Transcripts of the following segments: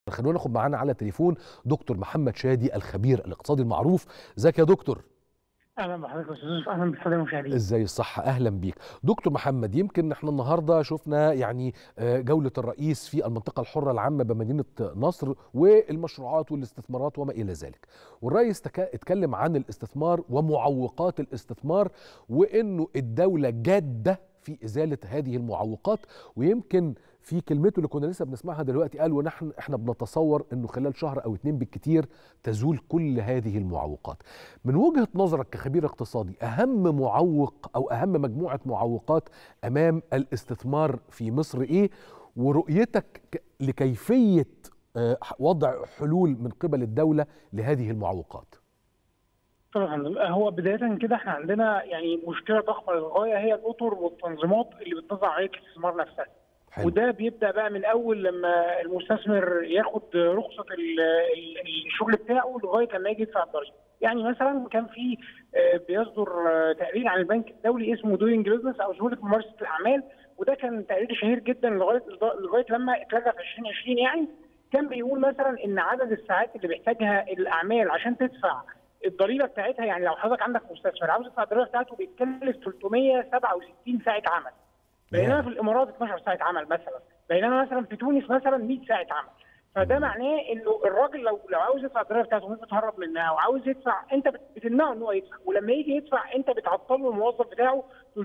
خلونا ناخد معانا على التليفون دكتور محمد شادي الخبير الاقتصادي المعروف ازيك يا دكتور اهلا بحضرتك يا استاذ يوسف اهلا بالساده المشاهدين ازاي الصحه اهلا بيك دكتور محمد يمكن احنا النهارده شفنا يعني آه، جوله الرئيس في المنطقه الحره العامه بمدينه نصر والمشروعات والاستثمارات وما الى ذلك والرئيس تك- اتكلم عن الاستثمار ومعوقات الاستثمار وانه الدوله جاده في ازاله هذه المعوقات ويمكن في كلمته اللي كنا لسه بنسمعها دلوقتي قال ونحن احنا بنتصور انه خلال شهر او اتنين بالكتير تزول كل هذه المعوقات. من وجهه نظرك كخبير اقتصادي اهم معوق او اهم مجموعه معوقات امام الاستثمار في مصر ايه؟ ورؤيتك ك- لكيفيه آه، وضع حلول من قبل الدوله لهذه المعوقات. طبعا يا فندم. هو بدايه كده احنا عندنا يعني مشكله ضخمه للغايه هي الاطر والتنظيمات اللي بتنظم عمليه الاستثمار نفسها حلو. وده بيبدا بقى من اول لما المستثمر ياخد رخصه ال- ال- الشغل بتاعه لغايه لما يجي يدفع الضريبه يعني مثلا كان في آه، بيصدر آه، تقرير عن البنك الدولي اسمه دوينج بزنس او سهوله ممارسه الاعمال وده كان تقرير شهير جدا لغايه لغايه لما اتلغى في 2020 يعني كان بيقول مثلا ان عدد الساعات اللي بيحتاجها الاعمال عشان تدفع الضريبه بتاعتها يعني لو حضرتك عندك مستثمر عاوز يدفع الضريبه بتاعته بيتكلف 367 ساعه عمل بينما في الامارات 12 ساعه عمل مثلا بينما مثلا في تونس مثلا 100 ساعه عمل فده معناه انه الراجل لو لو عاوز يدفع الضريبه بتاعته ومش بتهرب منها وعاوز يدفع انت بت- بتمنعه ان هو يدفع ولما يجي يدفع انت بتعطل له الموظف بتاعه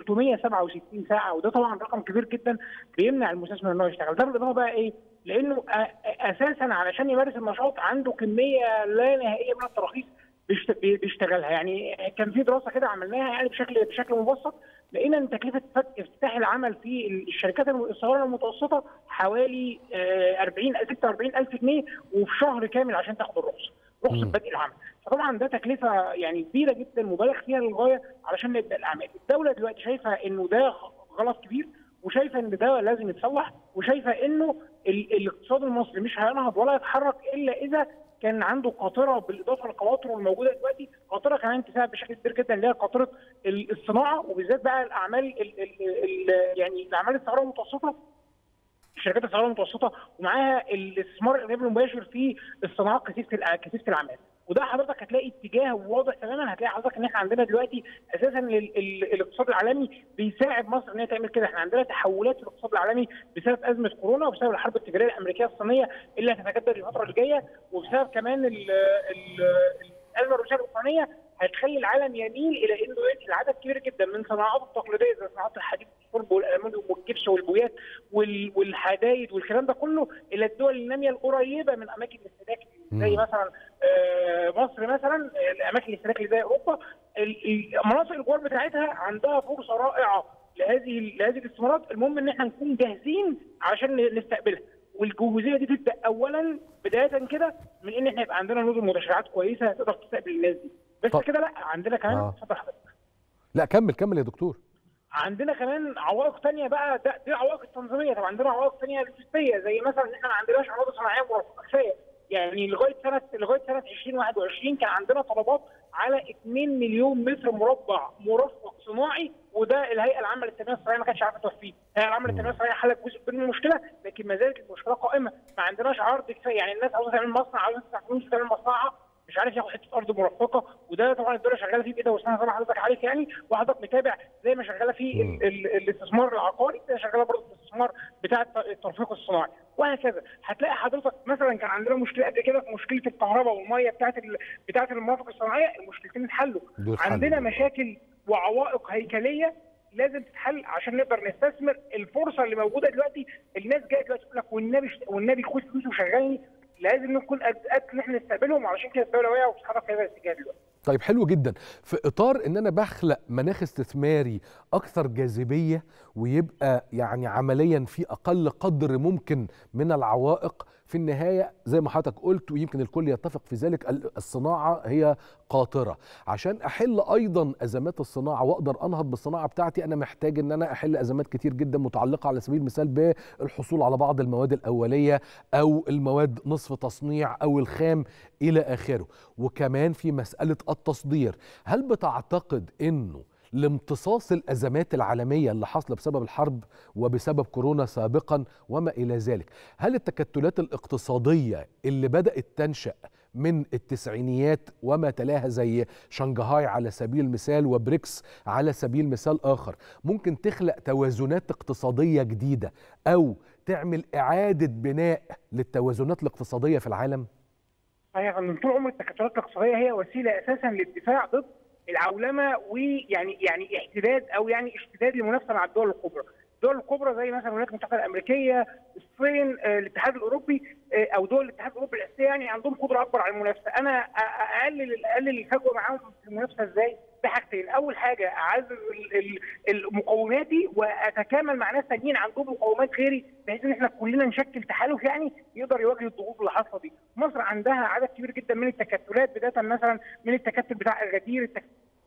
367 ساعه وده طبعا رقم كبير جدا بيمنع المستثمر ان هو يشتغل ده بالاضافه بقى ايه؟ لانه أ- اساسا علشان يمارس النشاط عنده كميه لا نهائيه من التراخيص بيشت- بي- بيشتغلها يعني كان في دراسه كده عملناها يعني بشكل بشكل مبسط لقينا ان تكلفه فت- افتتاح العمل في الشركات الصغيره والمتوسطه حوالي آه، 40 46 الف جنيه وفي شهر كامل عشان تاخد الرخصه رخصه مم. بدء العمل فطبعا ده تكلفه يعني كبيره جدا مبالغ فيها للغايه علشان نبدا الاعمال الدوله دلوقتي شايفه انه ده غلط كبير وشايفه ان ده لازم يتصلح وشايفه انه ال- الاقتصاد المصري مش هينهض ولا يتحرك الا اذا كان عنده قاطره بالاضافه للقواطر الموجوده دلوقتي قاطره كمان تساعد بشكل كبير جدا اللي هي قاطره ال- الصناعه وبالذات بقى الاعمال ال ال ال يعني الاعمال الصغيره والمتوسطه الشركات الصغيره والمتوسطه ومعاها الاستثمار الغير المباشر في الصناعات كثيفه الأ- كثيفه العمال وده حضرتك هتلاقي اتجاه واضح تماما هتلاقي حضرتك ان احنا عندنا دلوقتي اساسا ال- ال- الاقتصاد العالمي بيساعد مصر ان هي تعمل كده احنا عندنا تحولات في الاقتصاد العالمي بسبب ازمه كورونا وبسبب الحرب التجاريه الامريكيه الصينيه اللي هتتجدد الفتره اللي جايه وبسبب كمان ال- ال- الازمه الروسيه الاوكرانيه هتخلي العالم يميل الى انه ينقل عدد كبير جدا من صناعاته التقليديه زي صناعات الحديد والشرب والالمنيوم والكبش والبويات وال- والحدايد والكلام ده كله الى الدول الناميه القريبه من اماكن الاستهلاك زي مم. مثلا آه، مصر مثلا آه، الاماكن الاستهلاك اللي زي اوروبا ال- ال- مناطق الجوار بتاعتها عندها فرصه رائعه لهذه لهذه الاستثمارات المهم ان احنا نكون جاهزين عشان ن- نستقبلها والجهوزيه دي تبدا اولا بدايه كده من ان احنا يبقى عندنا نظم وتشريعات كويسه تقدر تستقبل الناس دي بس طب. كده لا عندنا كمان آه. اتفضل حضرتك لا كمل كمل يا دكتور. عندنا كمان عوائق تانية بقى ده دي عوائق التنظيميه طب عندنا عوائق تانية لوجستيه زي مثلا ان احنا ما عندناش اراضي صناعيه مرفقه كفايه يعني لغايه سنه لغايه سنه 2021 كان عندنا طلبات على 2 مليون متر مربع مرفق صناعي وده الهيئه العامه للتنميه الصناعيه ما كانتش عارفه توفيه، الهيئه العامه للتنميه الصناعيه حلت جزء من المشكله لكن ما زالت المشكله قائمه، ما عندناش عرض كفايه يعني الناس عاوزه تعمل مصنع عاوزه تدفع فلوس تعمل مصنعها مش عارف ياخد حته ارض مرفقه وده طبعا الدوله شغاله فيه بايدها واسنانها زي ما حضرتك عارف يعني وحضرتك متابع زي ما شغاله فيه مم. ال- ال- الاستثمار العقاري هي شغاله برضه في الاستثمار بتاع الت- الترفيق الصناعي وهكذا هتلاقي حضرتك مثلا كان عندنا مشكله قبل كده في مشكله الكهرباء والميه بتاعت ال... بتاعت المرافق الصناعيه المشكلتين اتحلوا دول حل. عندنا مشاكل وعوائق هيكليه لازم تتحل عشان نقدر نستثمر الفرصه اللي موجوده دلوقتي الناس جايه دلوقتي تقول لك والنبي والنبي خد فلوس وشغلني لازم نكون قد قد ان احنا نستقبلهم وعشان كده الدوله واقعه وبتتحرك في هذا الاتجاه دلوقتي طيب حلو جدا في اطار ان انا بخلق مناخ استثماري اكثر جاذبيه ويبقى يعني عمليا في اقل قدر ممكن من العوائق في النهايه زي ما حضرتك قلت ويمكن الكل يتفق في ذلك ال- الصناعه هي قاطره عشان احل ايضا ازمات الصناعه واقدر انهض بالصناعه بتاعتي انا محتاج ان انا احل ازمات كتير جدا متعلقه على سبيل المثال بالحصول على بعض المواد الاوليه او المواد نصف تصنيع او الخام الى اخره وكمان في مساله التصدير هل بتعتقد انه لامتصاص الازمات العالميه اللي حاصله بسبب الحرب وبسبب كورونا سابقا وما الى ذلك هل التكتلات الاقتصاديه اللي بدات تنشا من التسعينيات وما تلاها زي شنغهاي على سبيل المثال وبريكس على سبيل مثال اخر ممكن تخلق توازنات اقتصاديه جديده او تعمل اعاده بناء للتوازنات الاقتصاديه في العالم صحيح من طول عمر التكتلات الاقتصاديه هي وسيله اساسا للدفاع ضد العولمه ويعني يعني احتداد او يعني اشتداد المنافسه مع الدول الكبرى. الدول الكبرى زي مثلا الولايات المتحده الامريكيه، الصين، آه، الاتحاد الاوروبي آه، او دول الاتحاد الاوروبي الاساسيه يعني عندهم قدره اكبر على المنافسه، انا أ- اقلل اقلل الفجوه معاهم في المنافسه ازاي؟ بحاجتين، اول حاجه اعزز ال- ال- ال- مقوماتي واتكامل مع ناس تانيين عندهم مقومات غيري بحيث ان احنا كلنا نشكل تحالف يعني يقدر يواجه الضغوط اللي حاصله دي. مصر عندها عدد كبير جدا من التكتلات بدايه مثلا من التكتل بتاع اغادير التكتل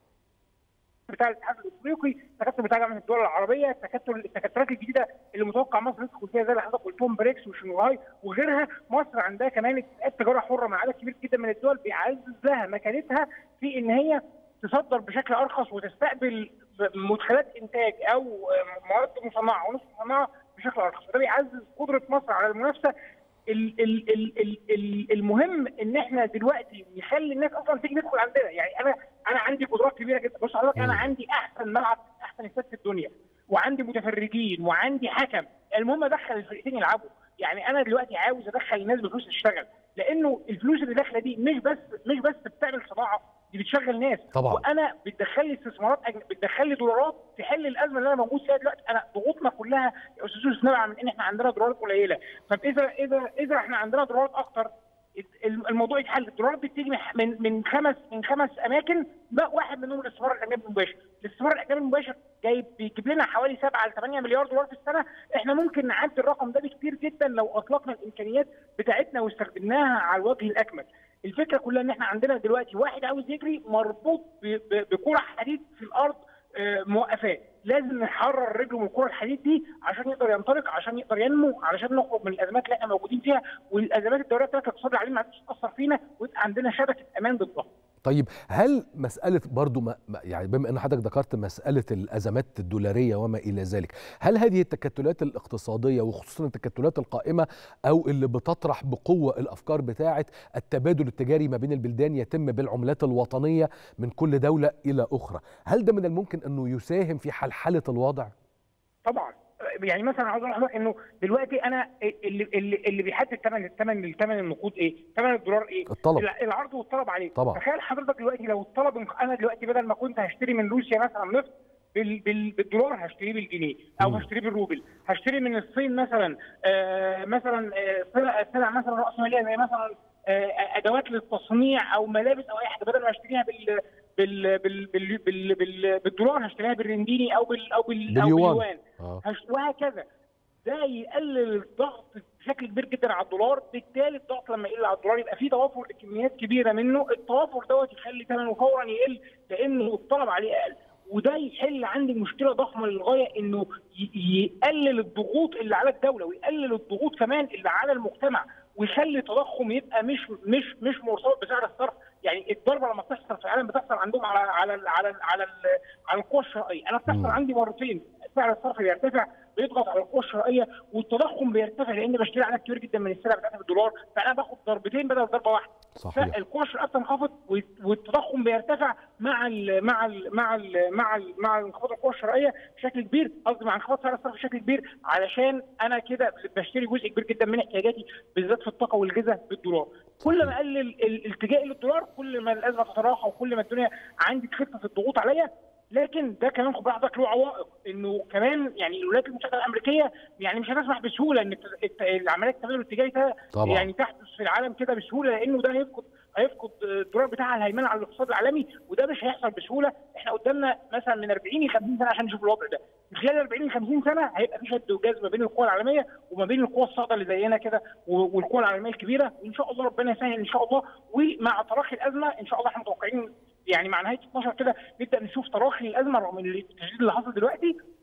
بتاع الاتحاد الافريقي، التكتل بتاع جامعه الدول العربيه، التكتل التكتلات الجديده اللي متوقع مصر تدخل فيها زي اللي حضرتك قلتهم بريكس وشنغهاي وغيرها، مصر عندها كمان اتفاقات تجاره حره مع عدد كبير جدا من الدول بيعزز لها مكانتها في ان هي تصدر بشكل ارخص وتستقبل مدخلات انتاج او مواد مصنعه ونصف مصنعه بشكل ارخص، وده بيعزز قدره مصر على المنافسه ال- ال- ال- ال- ال- المهم ان احنا دلوقتي نخلي الناس اصلا تيجي تدخل عندنا يعني انا انا عندي قدرات كبيره جدا بص حضرتك انا مم. عندي احسن ملعب احسن استاد في الدنيا وعندي متفرجين وعندي حكم المهم ادخل الفرقتين يلعبوا يعني انا دلوقتي عاوز ادخل الناس بفلوس تشتغل لانه الفلوس اللي داخله دي مش بس مش بس بتعمل صناعه دي بتشغل ناس طبعا. وانا بتدخل لي استثمارات أجن... بتدخل لي دولارات تحل الازمه اللي انا موجود فيها دلوقتي انا ضغوطنا كلها يا استاذ يوسف نابعه من ان احنا عندنا دولارات قليله طب اذا اذا اذا احنا عندنا دولارات اكتر الموضوع يتحل الدولارات دي بتيجي من من خمس من خمس اماكن بقى واحد منهم الاستثمار الاجنبي المباشر، الاستثمار الاجنبي المباشر جاي بيجيب لنا حوالي 7 ل 8 مليار دولار في السنه، احنا ممكن نعدي الرقم ده بكتير جدا لو اطلقنا الامكانيات بتاعتنا واستخدمناها على الوجه الاكمل. الفكره كلها ان احنا عندنا دلوقتي واحد عاوز يجري مربوط ب- ب- بكره حديد في الارض آه، موقفاه لازم نحرر رجله من الكره الحديد دي عشان يقدر ينطلق عشان يقدر ينمو علشان نخرج من الازمات اللي احنا موجودين فيها والازمات الدوليه بتاعت الاقتصاد العالمي ما عادش تاثر فينا ويبقى عندنا شبكه امان ضدها. طيب هل مسألة برضو ما ما- يعني بما أن حضرتك ذكرت مسألة الأزمات الدولارية وما إلى ذلك هل هذه التكتلات الاقتصادية وخصوصا التكتلات القائمة أو اللي بتطرح بقوة الأفكار بتاعة التبادل التجاري ما بين البلدان يتم بالعملات الوطنية من كل دولة إلى أخرى هل ده من الممكن أنه يساهم في حلحلة الوضع؟ طبعا يعني مثلا عاوز اقول لحضرتك انه دلوقتي انا اللي اللي, اللي بيحدد ثمن الثمن ثمن النقود ايه؟ ثمن الدولار ايه؟ الطلب الع- العرض والطلب عليه طبعا. تخيل حضرتك دلوقتي لو الطلب انخ- انا دلوقتي بدل ما كنت هشتري من روسيا مثلا نفط بال بال بالدولار هشتريه بالجنيه او مم. هشتريه بالروبل هشتري من الصين مثلا آه مثلا آه سلع سلع مثلا راس ماليه زي مثلا آه ادوات للتصنيع او ملابس او اي حاجه بدل ما اشتريها بال بال بال بال بال بال بالدولار هشتريها بالرنديني او بال او بال او باليوان. باليوان آه. هش- وهكذا ده يقلل الضغط بشكل كبير جدا على الدولار بالتالي الضغط لما يقل على الدولار يبقى في توافر لكميات كبيره منه التوافر دوت يخلي ثمنه فورا يقل لانه الطلب عليه اقل وده يحل عندي مشكله ضخمه للغايه انه ي- يقلل الضغوط اللي على الدوله ويقلل الضغوط كمان اللي على المجتمع ويخلي التضخم يبقى مش مش مش مرتبط بسعر الصرف يعني الضربه لما بتحصل في العالم بتحصل عندهم على على ال على ال على ال على القوى الشرائيه انا بتحصل مم. عندي مرتين سعر الصرف بيرتفع بيضغط على القوى الشرائيه والتضخم بيرتفع لان بشتري عدد كبير جدا من السلع بتاعتي بالدولار فانا باخد ضربتين بدل ضربه واحده صحيح فالقوى الشرائيه بتنخفض والت- والتضخم بيرتفع مع ال مع ال مع ال مع ال مع انخفاض القوى الشرائيه بشكل كبير قصدي مع انخفاض سعر الصرف بشكل كبير علشان انا كده بشتري جزء كبير جدا من احتياجاتي بالذات في الطاقه والغذاء بالدولار كل ما اقلل ال- الالتجاء للدولار كل ما الازمه تتراخى وكل ما الدنيا عندي تخف في الضغوط عليا لكن ده كمان خد بالك حضرتك له عوائق انه كمان يعني الولايات المتحده الامريكيه يعني مش هتسمح بسهوله ان الت- الت- العمليات التبادل التجاري ده طبعا يعني تحدث في العالم كده بسهوله لانه ده هيفقد هيفقد الدولار بتاعها الهيمنه على الاقتصاد العالمي وده مش هيحصل بسهوله احنا قدامنا مثلا من 40 ل 50 سنه عشان نشوف الوضع ده في خلال 40 ل 50 سنه هيبقى في شد وجذب ما بين القوى العالميه وما بين القوى الصاعده اللي زينا كده و- والقوى العالميه الكبيره وان شاء الله ربنا يسهل ان شاء الله ومع تراخي الازمه ان شاء الله احنا متوقعين يعني مع نهايه 12 كده نبدا نشوف تراخي الازمه رغم التشديد اللي حصل دلوقتي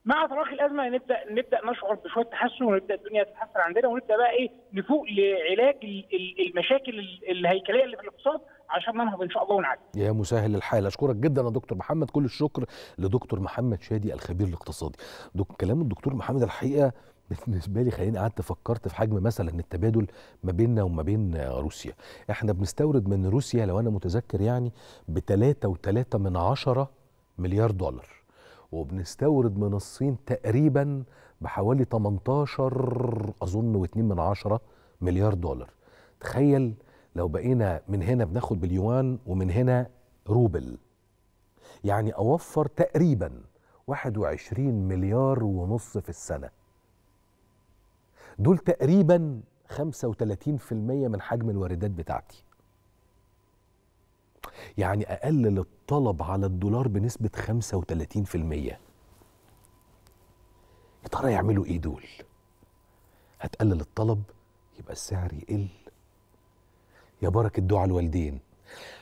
مع تراخي الازمه نبدا نبدا نشعر بشويه تحسن ونبدا الدنيا تتحسن عندنا ونبدا بقى ايه نفوق لعلاج ال- ال- المشاكل ال- الهيكليه اللي في الاقتصاد عشان ننهض ان شاء الله ونعدي يا مسهل الحال اشكرك جدا يا دكتور محمد كل الشكر لدكتور محمد شادي الخبير الاقتصادي دك كلام الدكتور محمد الحقيقه بالنسبه لي خليني قعدت فكرت في حجم مثلا التبادل ما بيننا وما بين روسيا احنا بنستورد من روسيا لو انا متذكر يعني ب 3.3 من عشرة مليار دولار وبنستورد من الصين تقريبا بحوالي 18 اظن و2 من عشرة مليار دولار تخيل لو بقينا من هنا بناخد باليوان ومن هنا روبل يعني اوفر تقريبا 21 مليار ونص في السنه دول تقريبا 35% من حجم الواردات بتاعتي يعني اقلل الطلب على الدولار بنسبه 35% يا ترى يعملوا ايه دول هتقلل الطلب يبقى السعر يقل يا بركه دعاء الوالدين